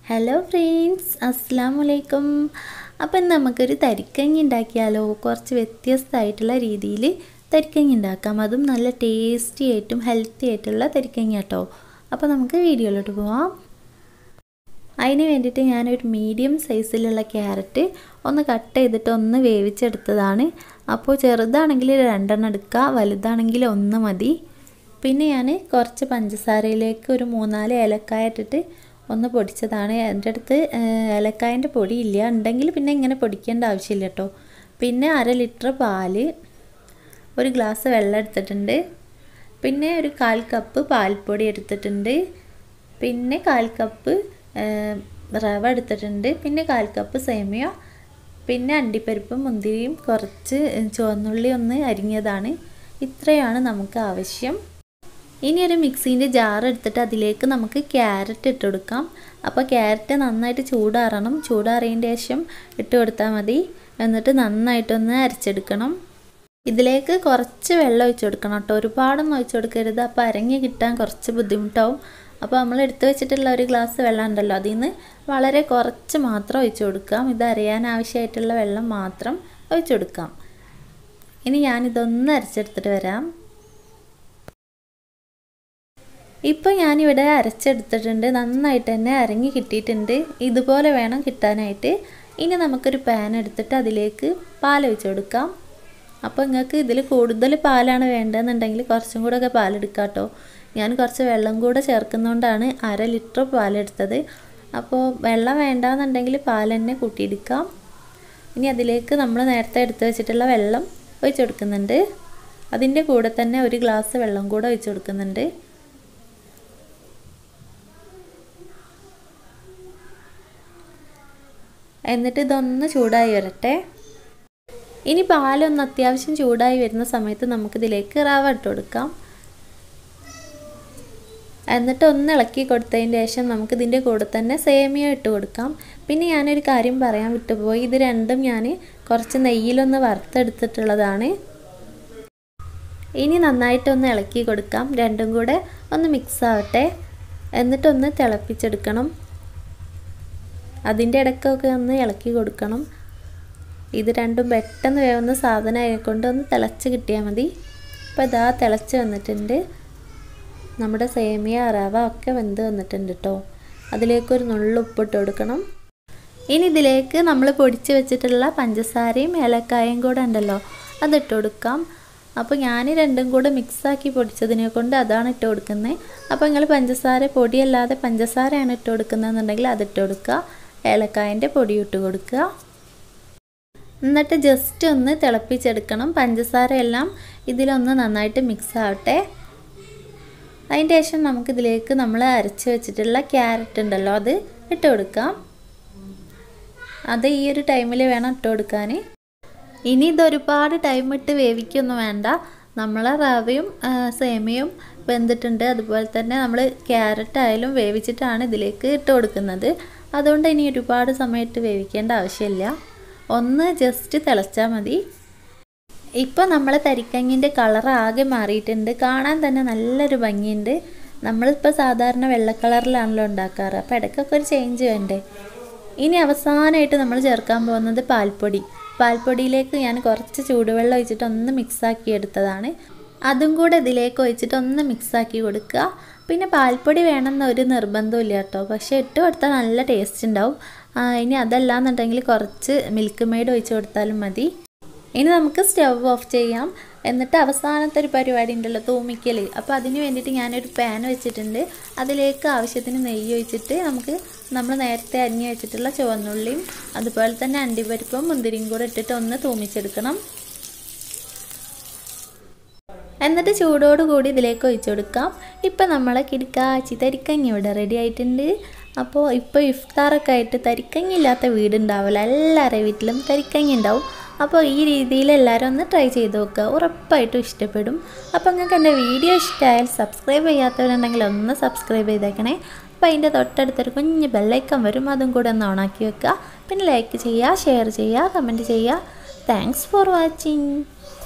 hello friends അസ്സാം വലൈക്കും അപ്പം നമുക്കൊരു തരിക്കഞ്ഞി ഉണ്ടാക്കിയാലോ കുറച്ച് വ്യത്യസ്തമായിട്ടുള്ള രീതിയിൽ തരിക്കഞ്ഞി ഉണ്ടാക്കാം അതും നല്ല ടേസ്റ്റി ആയിട്ടും ഹെൽത്തി ആയിട്ടുള്ള തരിക്കഞ്ഞി കേട്ടോ അപ്പോൾ നമുക്ക് വീഡിയോയിലോട്ട് പോവാം അതിന് വേണ്ടിയിട്ട് ഞാനൊരു മീഡിയം സൈസിലുള്ള ക്യാരറ്റ് ഒന്ന് കട്ട് ചെയ്തിട്ട് ഒന്ന് വേവിച്ചെടുത്തതാണ് അപ്പോൾ ചെറുതാണെങ്കിൽ രണ്ടെണ്ണം എടുക്കുക വലുതാണെങ്കിൽ ഒന്ന് മതി പിന്നെ ഞാൻ കുറച്ച് പഞ്ചസാരയിലേക്ക് ഒരു മൂന്നാല് ഏലക്കായ ഇട്ടിട്ട് ഒന്ന് പൊടിച്ചതാണ് എൻ്റെ അടുത്ത് ഏലക്കായൻ്റെ പൊടിയില്ല ഉണ്ടെങ്കിൽ പിന്നെ ഇങ്ങനെ പൊടിക്കേണ്ട ആവശ്യമില്ല കേട്ടോ പിന്നെ അര ലിറ്റർ പാല് ഒരു ഗ്ലാസ് വെള്ളം എടുത്തിട്ടുണ്ട് പിന്നെ ഒരു കാൽ കപ്പ് പാൽപ്പൊടി എടുത്തിട്ടുണ്ട് പിന്നെ കാൽ കപ്പ് റവ എടുത്തിട്ടുണ്ട് പിന്നെ കാൽ കപ്പ് സേമിയ പിന്നെ അണ്ടിപ്പരിപ്പും മുന്തിരിയും കുറച്ച് ചുവന്നുള്ളി ഒന്ന് അരിഞ്ഞതാണ് ഇത്രയാണ് നമുക്ക് ആവശ്യം ഇനി ഒരു മിക്സീൻ്റെ ജാർ എടുത്തിട്ട് അതിലേക്ക് നമുക്ക് ക്യാരറ്റ് ഇട്ട് കൊടുക്കാം അപ്പോൾ ക്യാരറ്റ് നന്നായിട്ട് ചൂടാറണം ചൂടാറിയതിൻ്റെ ശേഷം ഇട്ട് കൊടുത്താൽ മതി എന്നിട്ട് നന്നായിട്ടൊന്ന് അരച്ചെടുക്കണം ഇതിലേക്ക് കുറച്ച് വെള്ളം ഒഴിച്ചു കൊടുക്കണം കേട്ടോ ഒരുപാടൊന്നും ഒഴിച്ചു കൊടുക്കരുത് അപ്പോൾ അരങ്ങി കിട്ടാൻ കുറച്ച് ബുദ്ധിമുട്ടാവും അപ്പോൾ നമ്മൾ എടുത്തു വെച്ചിട്ടുള്ള ഒരു ഗ്ലാസ് വെള്ളം ഉണ്ടല്ലോ അതിൽ നിന്ന് വളരെ കുറച്ച് മാത്രം ഒഴിച്ചു കൊടുക്കാം ഇത് അരയാൻ ആവശ്യമായിട്ടുള്ള വെള്ളം മാത്രം ഒഴിച്ചു കൊടുക്കാം ഇനി ഞാനിതൊന്ന് അരച്ചെടുത്തിട്ട് വരാം ഇപ്പോൾ ഞാനിവിടെ അരച്ചെടുത്തിട്ടുണ്ട് നന്നായിട്ട് തന്നെ അരങ്ങി കിട്ടിയിട്ടുണ്ട് ഇതുപോലെ വേണം കിട്ടാനായിട്ട് ഇനി നമുക്കൊരു പാൻ എടുത്തിട്ട് അതിലേക്ക് പാൽ ഒഴിച്ചു കൊടുക്കാം അപ്പോൾ നിങ്ങൾക്ക് ഇതിൽ കൂടുതൽ പാലാണ് വേണ്ടതെന്നുണ്ടെങ്കിൽ കുറച്ചും കൂടെ ഒക്കെ പാലെടുക്കാം കേട്ടോ ഞാൻ കുറച്ച് വെള്ളം കൂടെ ചേർക്കുന്നതുകൊണ്ടാണ് അര ലിറ്റർ പാലെടുത്തത് അപ്പോൾ വെള്ളം വേണ്ടാന്നുണ്ടെങ്കിൽ പാൽ തന്നെ കൂട്ടിയെടുക്കാം ഇനി അതിലേക്ക് നമ്മൾ നേരത്തെ എടുത്ത് വെച്ചിട്ടുള്ള വെള്ളം ഒഴിച്ചു കൊടുക്കുന്നുണ്ട് അതിൻ്റെ കൂടെ തന്നെ ഒരു ഗ്ലാസ് വെള്ളം കൂടെ ഒഴിച്ചു കൊടുക്കുന്നുണ്ട് എന്നിട്ട് ഇതൊന്ന് ചൂടായി വരട്ടെ ഇനി പാലൊന്ന് അത്യാവശ്യം ചൂടായി വരുന്ന സമയത്ത് നമുക്കിതിലേക്ക് റവ ഇട്ട് കൊടുക്കാം എന്നിട്ട് ഒന്ന് ഇളക്കി കൊടുത്തതിന് ശേഷം നമുക്കിതിൻ്റെ കൂടെ തന്നെ സേമിയ ഇട്ട് കൊടുക്കാം പിന്നെ ഞാനൊരു കാര്യം പറയാൻ വിട്ടുപോയി ഇത് രണ്ടും ഞാൻ കുറച്ച് നെയ്യിലൊന്ന് വറുത്തെടുത്തിട്ടുള്ളതാണ് ഇനി നന്നായിട്ടൊന്ന് ഇളക്കി കൊടുക്കാം രണ്ടും കൂടെ ഒന്ന് മിക്സ് ആവട്ടെ എന്നിട്ടൊന്ന് തിളപ്പിച്ചെടുക്കണം അതിൻ്റെ ഇടയ്ക്കൊക്കെ ഒന്ന് ഇളക്കി കൊടുക്കണം ഇത് രണ്ടും പെട്ടെന്ന് വേവുന്ന സാധനം കൊണ്ട് ഒന്ന് തിളച്ച് കിട്ടിയാൽ മതി അപ്പോൾ ഇതാ തിളച്ച് വന്നിട്ടുണ്ട് നമ്മുടെ സേമിയ റവ ഒക്കെ വെന്ത് വന്നിട്ടുണ്ട് കേട്ടോ അതിലേക്കൊരു നുള്ളു ഉപ്പിട്ട് കൊടുക്കണം ഇനി ഇതിലേക്ക് നമ്മൾ പൊടിച്ച് വെച്ചിട്ടുള്ള പഞ്ചസാരയും ഏലക്കായയും കൂടെ ഉണ്ടല്ലോ അതിട്ട് കൊടുക്കാം അപ്പോൾ ഞാൻ രണ്ടും കൂടെ മിക്സാക്കി പൊടിച്ചതിനെ കൊണ്ട് അതാണ് ഇട്ട് കൊടുക്കുന്നത് അപ്പോൾ നിങ്ങൾ പഞ്ചസാര പൊടിയല്ലാതെ പഞ്ചസാരയാണ് ഇട്ട് കൊടുക്കുന്നതെന്നുണ്ടെങ്കിൽ അതിട്ട് കൊടുക്കുക ഏലക്കായൻ്റെ പൊടി ഇട്ട് കൊടുക്കുക എന്നിട്ട് ജസ്റ്റ് ഒന്ന് തിളപ്പിച്ചെടുക്കണം പഞ്ചസാര എല്ലാം ഇതിലൊന്ന് നന്നായിട്ട് മിക്സ് ആവട്ടെ അതിൻ്റെ ശേഷം നമുക്കിതിലേക്ക് നമ്മൾ അരച്ച് വെച്ചിട്ടുള്ള ക്യാരറ്റ് ഉണ്ടല്ലോ അത് ഇട്ട് കൊടുക്കാം അത് ഈ ഒരു ടൈമിൽ വേണം ഇട്ട് കൊടുക്കാൻ ഇനി ഇതൊരുപാട് ടൈം ഇട്ട് വേവിക്കൊന്നും വേണ്ട നമ്മളെ റവയും സേമിയയും വെന്തിട്ടുണ്ട് അതുപോലെ തന്നെ നമ്മൾ ക്യാരറ്റ് ആയാലും വേവിച്ചിട്ടാണ് ഇതിലേക്ക് ഇട്ട് കൊടുക്കുന്നത് അതുകൊണ്ട് ഇനി ഒരുപാട് സമയത്ത് വേവിക്കേണ്ട ആവശ്യമില്ല ഒന്ന് ജസ്റ്റ് തിളച്ചാൽ മതി ഇപ്പോൾ നമ്മൾ തരിക്കഞ്ഞിൻ്റെ കളർ ആകെ മാറിയിട്ടുണ്ട് കാണാൻ തന്നെ നല്ലൊരു ഭംഗിയുണ്ട് നമ്മളിപ്പോൾ സാധാരണ വെള്ള കളറിലാണല്ലോ ഉണ്ടാക്കാറ് അപ്പോൾ ഇടയ്ക്കൊക്കെ ഒരു ചേഞ്ച് വേണ്ടേ ഇനി അവസാനമായിട്ട് നമ്മൾ ചേർക്കാൻ പോകുന്നത് പാൽപ്പൊടി പാൽപ്പൊടിയിലേക്ക് ഞാൻ കുറച്ച് ചൂടുവെള്ളം ഒഴിച്ചിട്ട് ഒന്ന് മിക്സാക്കി എടുത്തതാണ് അതും കൂടെ ഇതിലേക്ക് ഒഴിച്ചിട്ട് ഒന്ന് മിക്സാക്കി കൊടുക്കുക പിന്നെ പാൽപ്പൊടി വേണമെന്ന് ഒരു നിർബന്ധമില്ല കേട്ടോ പക്ഷേ ഇട്ട് കൊടുത്താൽ നല്ല ടേസ്റ്റ് ഉണ്ടാവും ഇനി അതല്ലാന്നുണ്ടെങ്കിൽ കുറച്ച് മിൽക്ക് മെയ്ഡ് ഒഴിച്ച് കൊടുത്താലും മതി ഇനി നമുക്ക് സ്റ്റവ് ഓഫ് ചെയ്യാം എന്നിട്ട് അവസാനത്തെ ഒരു പരിപാടി ഉണ്ടല്ലോ തൂമിക്കൽ അപ്പോൾ അതിന് വേണ്ടിയിട്ട് ഞാനൊരു പാൻ വെച്ചിട്ടുണ്ട് അതിലേക്ക് ആവശ്യത്തിന് നെയ്യ് ഒഴിച്ചിട്ട് നമുക്ക് നമ്മൾ നേരത്തെ അരിഞ്ഞ് വെച്ചിട്ടുള്ള ചുവന്നുള്ളിയും അതുപോലെ തന്നെ അണ്ടിപ്പരിപ്പും മുന്തിരിയും കൂടെ ഇട്ടിട്ട് ഒന്ന് തൂമിച്ചെടുക്കണം എന്നിട്ട് ചൂടോട് കൂടി ഇതിലേക്ക് ഒഴിച്ചു കൊടുക്കാം ഇപ്പം നമ്മളെ കിടക്കാച്ചി തരിക്കഞ്ഞി ഇവിടെ റെഡി ആയിട്ടുണ്ട് അപ്പോൾ ഇപ്പോൾ ഇഫ്താറൊക്കെ ആയിട്ട് തരിക്കഞ്ഞി ഇല്ലാത്ത വീടുണ്ടാവില്ല എല്ലാവരുടെ വീട്ടിലും തരിക്കഞ്ഞി ഉണ്ടാവും അപ്പോൾ ഈ രീതിയിൽ എല്ലാവരും ഒന്ന് ട്രൈ ചെയ്ത് നോക്കുക ഉറപ്പായിട്ടും ഇഷ്ടപ്പെടും അപ്പോൾ നിങ്ങൾക്ക് എൻ്റെ വീഡിയോ ഇഷ്ടമായാൽ സബ്സ്ക്രൈബ് ചെയ്യാത്തവരുണ്ടെങ്കിൽ ഒന്ന് സബ്സ്ക്രൈബ് ചെയ്തേക്കണേ അപ്പോൾ അതിൻ്റെ തൊട്ടടുത്തൊരു കുഞ്ഞ് ബെല്ലൈക്കൻ വരും അതും കൂടെ ഒന്ന് ഓണാക്കി വെക്കുക പിന്നെ ലൈക്ക് ചെയ്യുക ഷെയർ ചെയ്യുക കമൻറ്റ് ചെയ്യുക താങ്ക്സ് ഫോർ വാച്ചിങ്